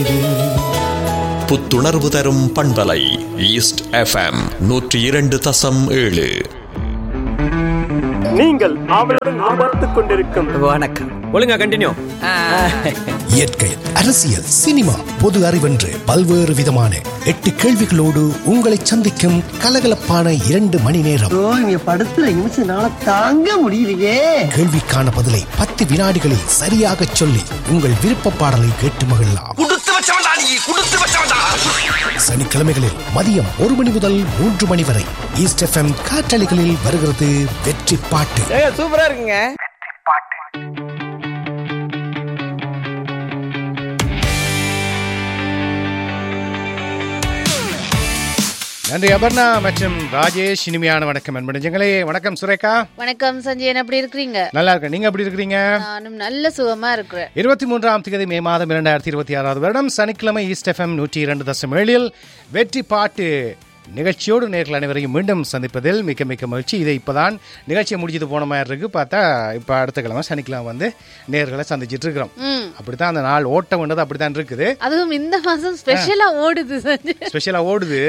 புத்துணர்வு தரும் பண்பலை ஈஸ்ட் எஃப்எம் நூற்றி இரண்டு தசம் ஏழு நீங்கள் ஆவலுடன் எதிர்பார்த்துக் கொண்டிருக்கும் வணக்கம் ஒழுங்கா கண்டினியூ இயற்கை அரசியல் சினிமா பொது அறிவென்று பல்வேறு விதமான எட்டு கேள்விகளோடு உங்களை சந்திக்கும் கலகலப்பான இரண்டு மணி நேரம் ஐயோ, இவங்க படுத்துற நிமிஷம்னால தாங்க முடியலையே கேள்விக்கான பதிலை பத்து வினாடிகளில் சரியாக சொல்லி உங்கள் விருப்ப பாடலை கேட்டு மகிழலாம் சனிக்கிழமைகளில் மதியம் ஒரு மணி முதல் மூன்று மணி வரை ஈஸ்ட் எஃப்எம் காற்றலைகளில் வருகிறது வெற்றி பாட்டு சூப்பரா இருக்குங்க நன்றி அபர்ணா மற்றும் ராஜேஷ் இனிமையான வணக்கம் அன்படைஞ்சங்களே வணக்கம் சுரேகா வணக்கம் சஞ்சயன் எப்படி இருக்கிறீங்க நல்லா இருக்கேன் நீங்க எப்படி இருக்கிறீங்க நானும் நல்ல சுகமா இருக்கிறேன் இருபத்தி மூன்றாம் தேதி மே மாதம் இரண்டாயிரத்தி இருபத்தி ஆறாவது வருடம் சனிக்கிழமை ஈஸ்ட் எஃப்எம் நூற்றி இரண்டு தசம் ஏழில் வெற்றி பாட்டு நிகழ்ச்சியோடு நேர்கள் அனைவரையும் மீண்டும் சந்திப்பதில் மிக்க மிக்க மகிழ்ச்சி இதை இப்பதான் நிகழ்ச்சியை முடிஞ்சது போன மாதிரி இருக்கு பார்த்தா இப்போ அடுத்த கிழமை சனிக்கிழமை வந்து நேர்களை சந்திச்சிட்டு இருக்கிறோம் ம். அப்படித்தான் அந்த நாள் ஓட்டம் வேண்டது அப்படித்தான் இருக்குது அதுவும் இந்த மாசம் ஸ்பெஷலா ஓடுது சஞ்சய் ஸ்பெஷலா ஓடுது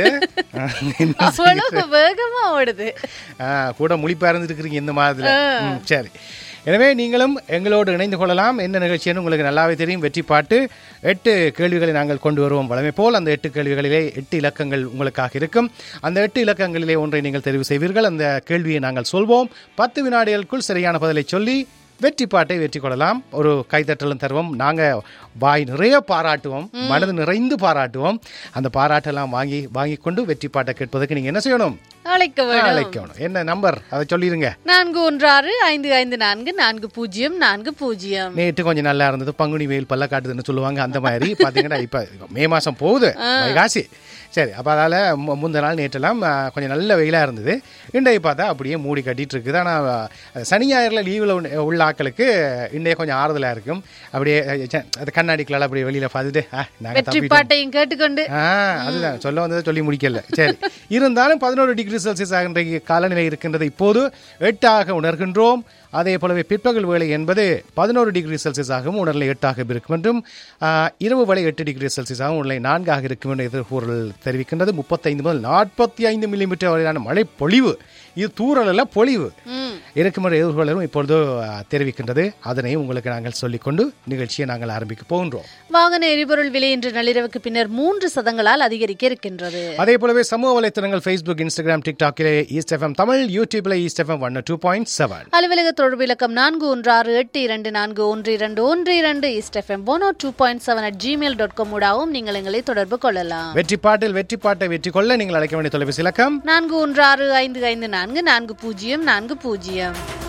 அவ்வளவு வேகமா ஓடுது ஆ, கூட முழிப்பா இருந்துருக்கிறீங்க இந்த மாதத்துல ம், சரி எனவே நீங்களும் எங்களோடு இணைந்து கொள்ளலாம் என்ன நிகழ்ச்சின்னு உங்களுக்கு நல்லாவே தெரியும் வெற்றி பாட்டு எட்டு கேள்விகளை நாங்கள் கொண்டு வருவோம் வழமை போல் அந்த எட்டு கேள்விகளிலே எட்டு இலக்கங்கள் உங்களுக்காக இருக்கும் அந்த எட்டு இலக்கங்களிலே ஒன்றை நீங்கள் தெரிவு செய்வீர்கள் அந்த கேள்வியை நாங்கள் சொல்வோம் பத்து வினாடிகளுக்குள் சரியான பதிலை சொல்லி வெற்றி பாட்டை வெற்றி கொள்ளலாம் ஒரு கைத்தட்டலும் தருவோம் நாங்க வாய் நிறைய பாராட்டுவோம் மனது நிறைந்து பாராட்டுவோம் அந்த பாராட்டெல்லாம் வாங்கி வாங்கி கொண்டு வெற்றி பாட்டை கேட்பதற்கு நீங்க என்ன செய்யணும் அழைக்க வேணும் அழைக்கணும் என்ன நம்பர் அதை சொல்லிருங்க நான்கு ஒன்று ஆறு ஐந்து ஐந்து நான்கு நான்கு பூஜ்ஜியம் நான்கு பூஜ்ஜியம் நேற்று கொஞ்சம் நல்லா இருந்தது பங்குனி வெயில் பல்ல காட்டுதுன்னு சொல்லுவாங்க அந்த மாதிரி பாத்தீங்கன்னா இப்ப மே மாசம் போகுது வைகாசி சரி அப்ப அதால மு- முந்தின நாள் நேற்றெல்லாம் ஆ, கொஞ்சம் நல்ல வெயிலா இருந்தது இன்றைய பார்த்தா அப்படியே மூடி கட்டிட்டு இருக்குது ஆனா ஆ, சனி ஞாயிறுல லீவில் உள்ள ஆட்களுக்கு இன்றைய கொஞ்சம் ஆறுதலா இருக்கும் அப்படியே அ, ச்சே, அது கண்ணாடிக்கலால் அப்படியே வெளியில பார்த்துட்டு ஆ, நாங்க வெற்றி தப்பிட்டோம். பாட்டையும் கேட்டுக்கொண்டு ஆ அதுதான் சொல்ல வந்ததை சொல்லி முடிக்கல சரி இருந்தாலும் பதினோரு டிகிரி செல்சியஸ் ஆகின்ற காலநிலை இருக்கின்றது இப்போது எட்டாக உணர்கின்றோம் அதே போலவே பிற்பகல் வேளை என்பது பதினோரு டிகிரி செல்சியஸ் ஆகவும் உடல்நிலை எட்டாக இருக்கும் என்றும் ஆ, இரவு வேளை எட்டு டிகிரி செல்சியஸ் ஆகவும் உடல்நிலை நான்காக இருக்கும் என்று எதிர்கூறல் தெரிவிக்கின்றது முப்பத்தைந்து முதல் நாற்பத்தி ஐந்து மில்லிமீட்டர் வரையிலான மழை பொழிவு இது தூறல் அல்ல பொழிவு இருக்கும் என்று எதிர்கொள்ளலும் இப்பொழுது ஆ, தெரிவிக்கின்றது அதனை உங்களுக்கு நாங்கள் சொல்லிக்கொண்டு நிகழ்ச்சியை நாங்கள் ஆரம்பிக்க போகின்றோம் வாகன எரிபொருள் விலை இன்று நள்ளிரவுக்கு பின்னர் மூன்று சதங்களால் அதிகரிக்க இருக்கின்றது அதே போலவே சமூக வலைத்தளங்கள் ஃபேஸ்புக் இன்ஸ்டாகிராம் டிக்டாக்கிலே ஈஸ்ட் எஃப்எம் தமிழ் யூடியூப்ல East FM one two point seven அலுவலக தொடர்பு இலக்கம் நான்கு ஒன்று ஆறு எட்டு இரண்டு நான்கு ஒன்று இரண்டு ஒன்று இரண்டு East FM one two point seven at Gmail dot com ஊடாகவும் நீங்கள் எங்களை தொடர்பு கொள்ளலாம் வெற்றி பாட்டில் வெற்றி பாட்டை வெற்றி கொள்ள நீங்கள் அழைக்க வேண்டிய தொலைபேசி இலக்கம் நான்கு ஒன்று ஆறு ஐந்து ஐந்து நான்கு நான்கு பூஜ்ஜியம் நான்கு பூஜ்ஜியம்